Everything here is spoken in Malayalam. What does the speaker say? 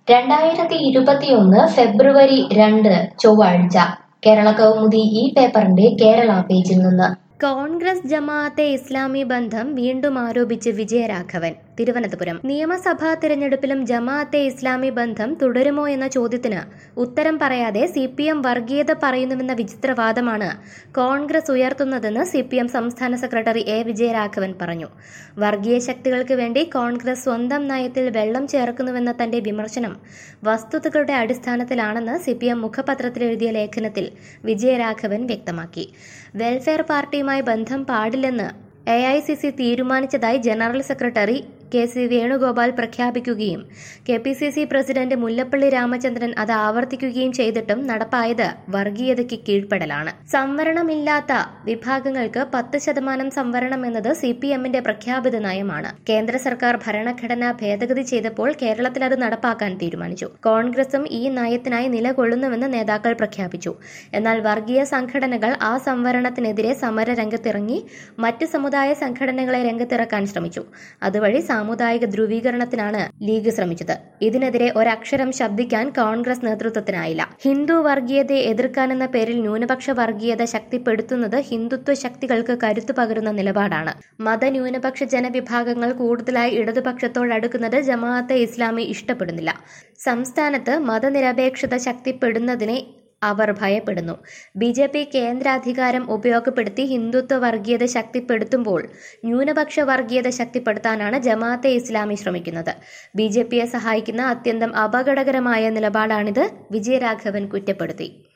രണ്ടായിരത്തി ഇരുപത്തിയൊന്ന് ഫെബ്രുവരി രണ്ട് ചൊവ്വാഴ്ച കേരള കൗമുദി ഈ പേപ്പറിന്റെ കേരള പേജിൽ നിന്ന് കോൺഗ്രസ് ജമാഅത്തെ ഇസ്ലാമി ബന്ധം വീണ്ടും ആരോപിച്ച് വിജയരാഘവൻ തിരുവനന്തപുരം നിയമസഭാ തിരഞ്ഞെടുപ്പിലും ജമാഅത്തെ ഇസ്ലാമി ബന്ധം തുടരുമോ എന്ന ചോദ്യത്തിന് ഉത്തരം പറയാതെ സി പി എം വർഗീയത പറയുന്നുവെന്ന വിചിത്രവാദമാണ് കോൺഗ്രസ് ഉയർത്തുന്നതെന്ന് സി പി എം സംസ്ഥാന സെക്രട്ടറി എ വിജയരാഘവൻ പറഞ്ഞു വർഗീയ ശക്തികൾക്ക് വേണ്ടി കോൺഗ്രസ് സ്വന്തം നയത്തിൽ വെള്ളം ചേർക്കുന്നുവെന്ന തന്റെ വിമർശനം വസ്തുതകളുടെ അടിസ്ഥാനത്തിലാണെന്ന് സി പി എം മുഖപത്രത്തിൽ എഴുതിയ ലേഖനത്തിൽ വിജയരാഘവൻ വ്യക്തമാക്കി വെൽഫെയർ പാർട്ടിയുമായി ബന്ധം പാടില്ലെന്ന് എ ഐ സി സി തീരുമാനിച്ചതായി general secretary K C Venugopal പ്രഖ്യാപിക്കുകയും K P C C president Mullappally Ramachandran അത് ആവർത്തിക്കുകയും ചെയ്തിട്ടും നടപ്പായത് വർഗീയതയ്ക്ക് കീഴ്പ്പെടലാണ് സംവരണമില്ലാത്ത വിഭാഗങ്ങൾക്ക് പത്ത് ശതമാനം സംവരണം എന്നത് സി പി എമ്മിന്റെ പ്രഖ്യാപിത നയമാണ് കേന്ദ്ര സർക്കാർ ഭരണഘടന ഭേദഗതി ചെയ്തപ്പോൾ കേരളത്തിൽ അത് നടപ്പാക്കാൻ തീരുമാനിച്ചു കോൺഗ്രസും ഈ നയത്തിനായി നിലകൊള്ളുന്നുവെന്ന് നേതാക്കൾ പ്രഖ്യാപിച്ചു എന്നാൽ വർഗീയ സംഘടനകൾ ആ സംവരണത്തിനെതിരെ സമര രംഗത്തിറങ്ങി മറ്റ് സമുദായ സംഘടനകളെ രംഗത്തിറക്കാൻ ശ്രമിച്ചു അതുവഴി സാമുദായിക ധ്രുവീകരണത്തിനാണ് ലീഗ് ശ്രമിച്ചത് ഇതിനെതിരെ ഒരക്ഷരം ശബ്ദിക്കാൻ കോൺഗ്രസ് നേതൃത്വത്തിനായില്ല ഹിന്ദു വർഗീയതയെ എതിർക്കാനെന്ന പേരിൽ ന്യൂനപക്ഷ വർഗീയത ശക്തിപ്പെടുത്തുന്നത് ഹിന്ദുത്വ ശക്തികൾക്ക് കരുത്തു പകരുന്ന നിലപാടാണ് മതന്യൂനപക്ഷ ജനവിഭാഗങ്ങൾ കൂടുതലായി ഇടതുപക്ഷത്തോടടുക്കുന്നത് ജമാഅത്തെ ഇസ്ലാമി ഇഷ്ടപ്പെടുന്നില്ല സംസ്ഥാനത്ത് മതനിരപേക്ഷത ശക്തിപ്പെടുന്നതിനെ അവർ ഭയപ്പെടുന്നു ബി ജെ പി കേന്ദ്രാധികാരം ഉപയോഗപ്പെടുത്തി ഹിന്ദുത്വ വർഗീയത ശക്തിപ്പെടുത്തുമ്പോൾ ന്യൂനപക്ഷ വർഗീയത ശക്തിപ്പെടുത്താനാണ് ജമാഅത്തെ ഇസ്ലാമി ശ്രമിക്കുന്നത് ബി ജെ പിയെ സഹായിക്കുന്ന അത്യന്തം അപകടകരമായ നിലപാടാണിത് വിജയരാഘവൻ കുറ്റപ്പെടുത്തി